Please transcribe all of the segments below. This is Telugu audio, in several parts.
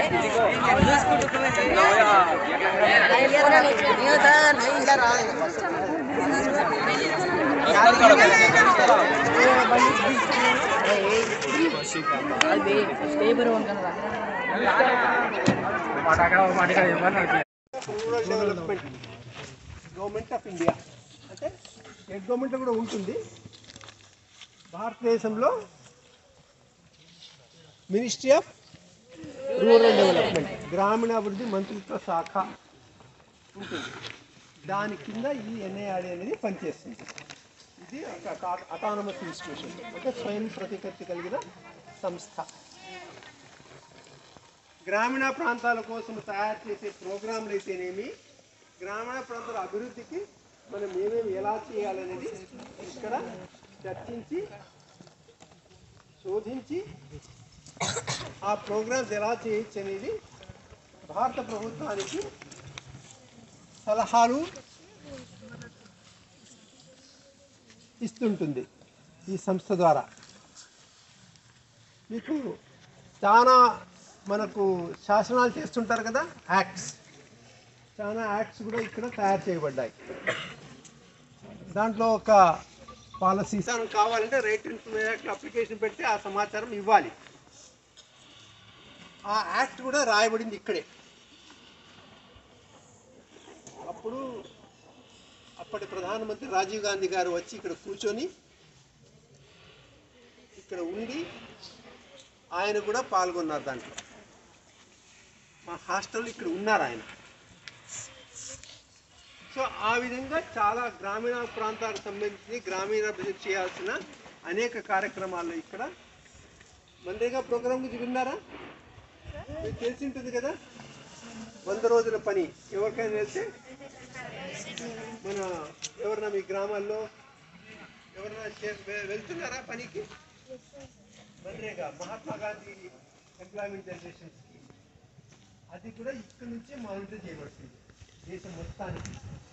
rural development government of India అంటే స్టేట్ గవర్నమెంట్ కూడా ఉంటుంది భారతదేశంలో మినిస్ట్రీ ఆఫ్ రూరల్ డెవలప్మెంట్ గ్రామీణాభివృద్ధి మంత్రిత్వ శాఖ ఉంటుంది దాని కింద ఈ ఎన్ఐఆర్డి అనేది పనిచేస్తుంది ఇది ఒక అటానమస్ ఇన్స్టిట్యూషన్ అంటే స్వయం ప్రతిపత్తి కలిగిన సంస్థ గ్రామీణ ప్రాంతాల కోసం తయారు చేసే ప్రోగ్రాంలు అయితేనేమి గ్రామీణ ప్రాంతాల అభివృద్ధికి మనం ఏమేమి ఎలా చేయాలనేది ఇక్కడ చర్చించి శోధించి ఆ ప్రోగ్రామ్స్ ఎలా చేయొచ్చు అనేది భారత ప్రభుత్వానికి సలహాలు ఇస్తుంటుంది ఈ సంస్థ ద్వారా మీకు చాలా మనకు శాసనాలు చేస్తుంటారు కదా యాక్ట్స్ చాలా యాక్ట్స్ కూడా ఇక్కడ తయారు చేయబడ్డాయి దాంట్లో ఒక పాలసీ కావాలంటే రైట్ ఇన్ఫర్మేషన్ యాక్ట్ అప్లికేషన్ పెడితే ఆ సమాచారం ఇవ్వాలి ఆ యాక్ట్ కూడా రాయబడింది ఇక్కడే అప్పుడు అప్పటి ప్రధానమంత్రి రాజీవ్ గాంధీ గారు వచ్చి ఇక్కడ కూర్చొని ఇక్కడ ఉండి ఆయన కూడా పాల్గొన్నారు దాంట్లో మా హాస్టల్ ఇక్కడ ఉన్నారు ఆయన సో ఆ విధంగా చాలా గ్రామీణ ప్రాంతాలకు సంబంధించి గ్రామీణాభివృద్ధి చేయాల్సిన అనేక కార్యక్రమాలు ఇక్కడ మన్రేగా ప్రోగ్రామ్ గురించి విన్నారా మీకు తెలిసి ఉంటుంది కదా వంద రోజుల పని ఎవరికైనా తెలిస్తే మన ఎవరన్నా మీ గ్రామాల్లో ఎవరైనా చే- వె- వెళ్తున్నారా పనికి మన్రేగా మహాత్మా గాంధీ ఎంప్లాయ్మెంట్ జనరేషన్స్కి అది కూడా ఇక్కడ నుంచే మానిటర్ చేయబడుతుంది దేశం మొత్తానికి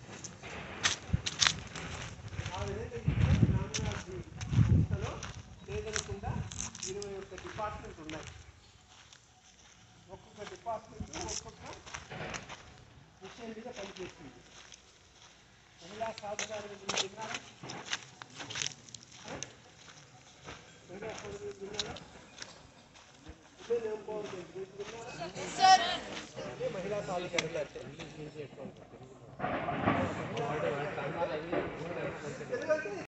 ఆ విధంగా ఇక్కడ గ్రామీణాభివృద్ధి సంస్థలో లేదనకుండా ఇరవై ఒక్క డిపార్ట్మెంట్ ఉన్నాయి ఒక్కొక్క డిపార్ట్మెంట్ ఒక్కొక్క విషయం మీద పనిచేస్తుంది మహిళా సాధికారుల గురించి విన్నారా మహిళా సోదరులు విన్నారా ఉమెన్ ఎంపవర్మెంట్ గురించి విన్నారా అదే మహిళా సాధికారులు అంటే